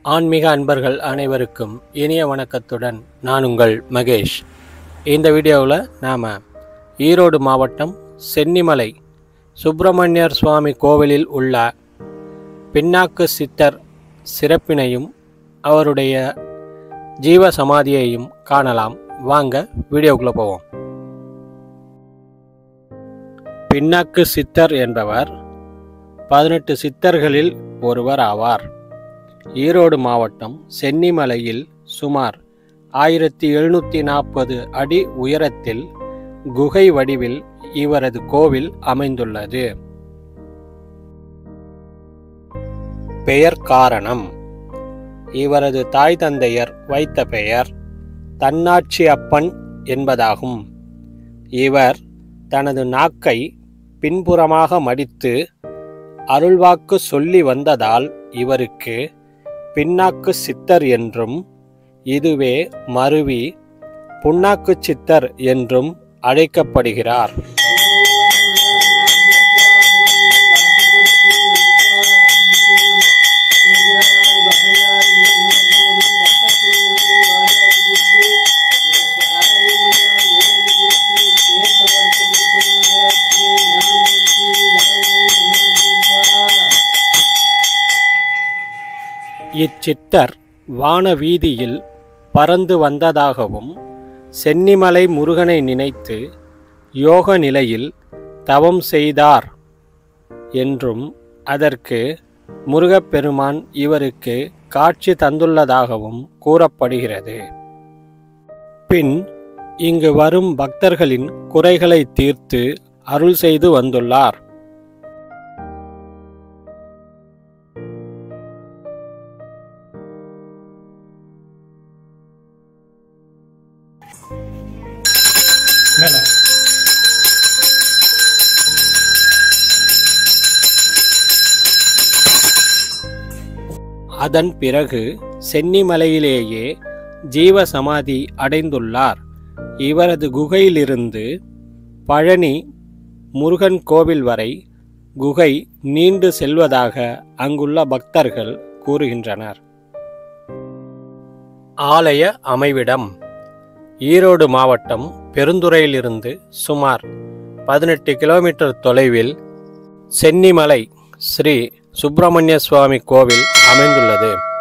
ஆன்மீக அன்பர்கள் அனைவருக்கும் இனிய வணக்கத்துடன் நான் உங்கள் மகேஷ் இந்த வீடியோவில் நாம் ஈரோடு மாவட்டம் சென்னிமலை சுப்பிரமணியர் சுவாமி கோவிலில் உள்ள பின்னாக்கு சித்தர் சிறப்பினையும் அவருடைய ஜீவ சமாதியையும் காணலாம் வாங்க வீடியோக்குள்ளே போவோம் பின்னாக்கு சித்தர் என்பவர் பதினெட்டு சித்தர்களில் ஒருவர் ஆவார் ஈரோடு மாவட்டம் சென்னிமலையில் சுமார் ஆயிரத்தி எழுநூற்றி நாற்பது அடி உயரத்தில் குகை வடிவில் இவரது கோவில் அமைந்துள்ளது பெயர் காரணம் இவரது தாய் தந்தையர் வைத்த பெயர் தன்னாட்சி அப்பன் என்பதாகும் இவர் தனது நாக்கை பின்புறமாக மடித்து அருள்வாக்கு சொல்லி வந்ததால் இவருக்கு பின்னாக்கு சித்தர் என்றும் இதுவே மருவி புண்ணாக்கு சித்தர் என்றும் அழைக்கப்படுகிறார் இச்சித்தர் வானவீதியில் பறந்து வந்ததாகவும் சென்னிமலை முருகனை நினைத்து யோக நிலையில் தவம் செய்தார் என்றும் அதற்கு முருகப்பெருமான் இவருக்கு காட்சி தந்துள்ளதாகவும் கூறப்படுகிறது பின் இங்கு வரும் பக்தர்களின் குறைகளை தீர்த்து அருள் செய்து வந்துள்ளார் மேல அதன் பிறகு சென்னிமலையிலேயே ஜீவ சமாதி அடைந்துள்ளார் இவரது குகையிலிருந்து பழனி முருகன் கோவில் வரை குகை நீண்டு செல்வதாக அங்குள்ள பக்தர்கள் கூறுகின்றனர் ஆலய அமைவிடம் ஈரோடு மாவட்டம் பெருந்துறையிலிருந்து சுமார் பதினெட்டு கிலோமீட்டர் தொலைவில் சென்னிமலை ஸ்ரீ சுப்பிரமணிய சுவாமி கோவில் அமைந்துள்ளது